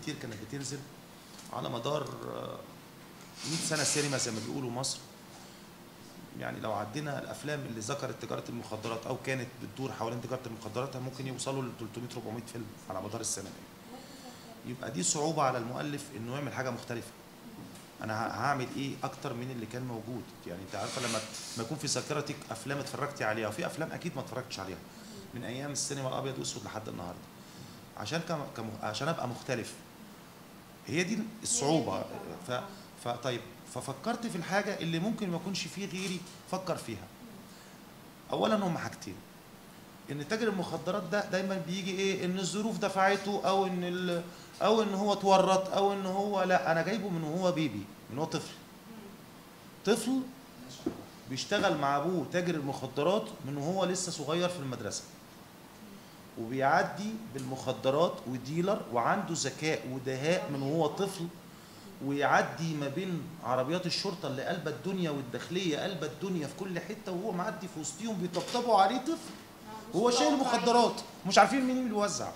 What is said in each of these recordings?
كتير كانت بتنزل على مدار آه، 100 سنه سينما زي ما بيقولوا مصر يعني لو عدينا الافلام اللي ذكرت تجاره المخدرات او كانت بتدور حوالين تجاره المخدرات ممكن يوصلوا ل 300 400 فيلم على مدار السنه دي يبقى دي صعوبه على المؤلف انه يعمل حاجه مختلفه انا ه- هعمل ايه اكتر من اللي كان موجود يعني انت عارفه لما ما يكون في ذاكرتك افلام اتفرجتي عليها وفي افلام اكيد ما اتفرجتش عليها من ايام السينما الابيض والاسود لحد النهارده عشان كم... كم... عشان ابقى مختلف هي دي الصعوبه ف... فطيب ففكرت في الحاجه اللي ممكن ما يكونش فيه غيري فكر فيها اولا هم حاجتين ان تاجر المخدرات ده دايما بيجي ايه ان الظروف دفعته او ان ال... او ان هو اتورط او ان هو لا انا جايبه من وهو بيبي من هو طفل طفل بيشتغل مع ابوه تاجر المخدرات من وهو لسه صغير في المدرسه وبيعدي بالمخدرات وديلر وعنده ذكاء ودهاء من وهو طفل ويعدي ما بين عربيات الشرطه اللي قلبة الدنيا والداخليه قلبة الدنيا في كل حته وهو معدي في وسطهم بيطبطبوا عليه طفل وهو شايل مخدرات مش عارفين مين اللي بيوزع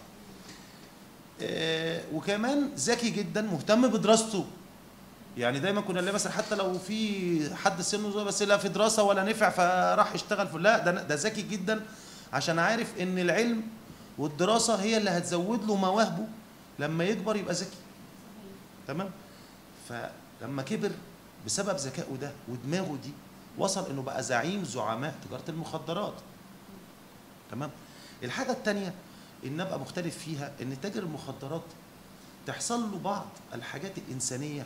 آه، وكمان ذكي جدا مهتم بدراسته يعني دايما كنا نلاقي مثلا حتى لو في حد سنه صغير بس لا في دراسه ولا نفع فراح يشتغل في لا ده ده ذكي جدا عشان عارف ان العلم والدراسه هي اللي هتزود له مواهبه لما يكبر يبقى ذكي تمام فلما كبر بسبب ذكائه ده ودماغه دي وصل انه بقى زعيم زعماء تجاره المخدرات تمام الحاجه الثانيه ان ابقى مختلف فيها ان تاجر المخدرات تحصل له بعض الحاجات الانسانيه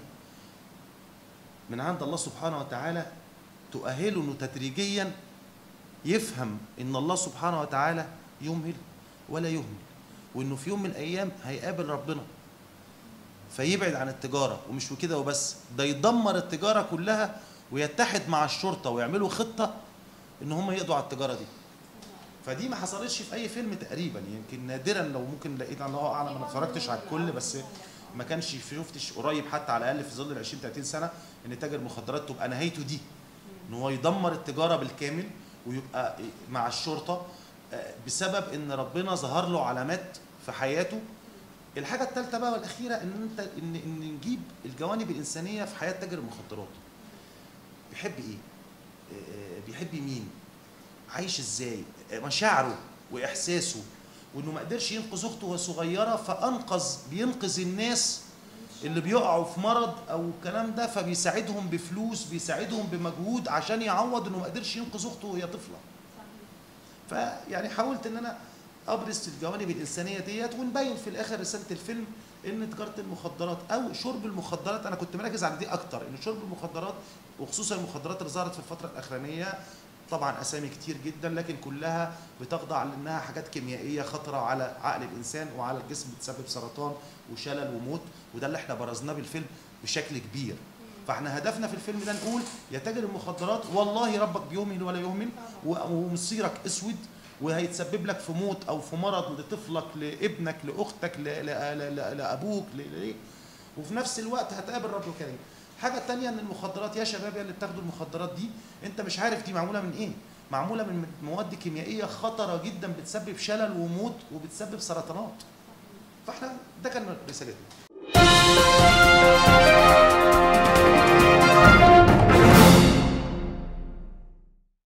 من عند الله سبحانه وتعالى تؤهله انه تدريجيا يفهم ان الله سبحانه وتعالى يمهل ولا يهمل وانه في يوم من الايام هيقابل ربنا فيبعد عن التجاره ومش كده وبس ده يدمر التجاره كلها ويتحد مع الشرطه ويعملوا خطه ان هم يقضوا على التجاره دي فدي ما حصلتش في اي فيلم تقريبا يمكن نادرا لو ممكن لقيت الله اعلم انا ما اتفرجتش على الكل بس ما كانش شفتش قريب حتى على الاقل في ظل ال 20 30 سنه ان تاجر مخدرات تبقى نهايته دي ان هو يدمر التجاره بالكامل ويبقى مع الشرطه آه، بسبب ان ربنا ظهر له علامات في حياته الحاجه الثالثه بقى والاخيره ان انت ان ان نجيب الجوانب الانسانيه في حياه تاجر المخدرات بيحب ايه آه، بيحب مين عايش ازاي آه، مشاعره واحساسه وانه ما قدرش ينقذ اخته وهي صغيره فانقذ بينقذ الناس اللي بيقعوا في مرض او الكلام ده فبيساعدهم بفلوس بيساعدهم بمجهود عشان يعوض انه ما قدرش ينقذ اخته وهي طفله فيعني حاولت ان انا ابرز الجوانب الانسانيه ديت ونبين في الاخر رساله الفيلم ان تجاره المخدرات او شرب المخدرات انا كنت مركز على دي اكتر ان شرب المخدرات وخصوصا المخدرات اللي ظهرت في الفتره الاخرانيه طبعا اسامي كتير جدا لكن كلها بتخضع لانها حاجات كيميائيه خطره على عقل الانسان وعلى الجسم بتسبب سرطان وشلل وموت وده اللي احنا برزناه بالفيلم بشكل كبير فاحنا هدفنا في الفيلم ده نقول يا تاجر المخدرات والله ربك بيهمل ولا يهمل و- ومصيرك اسود وهيتسبب لك في موت او في مرض لطفلك لابنك لاختك ل- ل- ل- ل- لابوك ل- ل- وفي نفس الوقت هتقابل رب كريم حاجه تانية ان المخدرات يا شباب يا اللي بتاخدوا المخدرات دي انت مش عارف دي معموله من ايه معموله من مواد كيميائيه خطره جدا بتسبب شلل وموت وبتسبب سرطانات فاحنا ده كان رسالتنا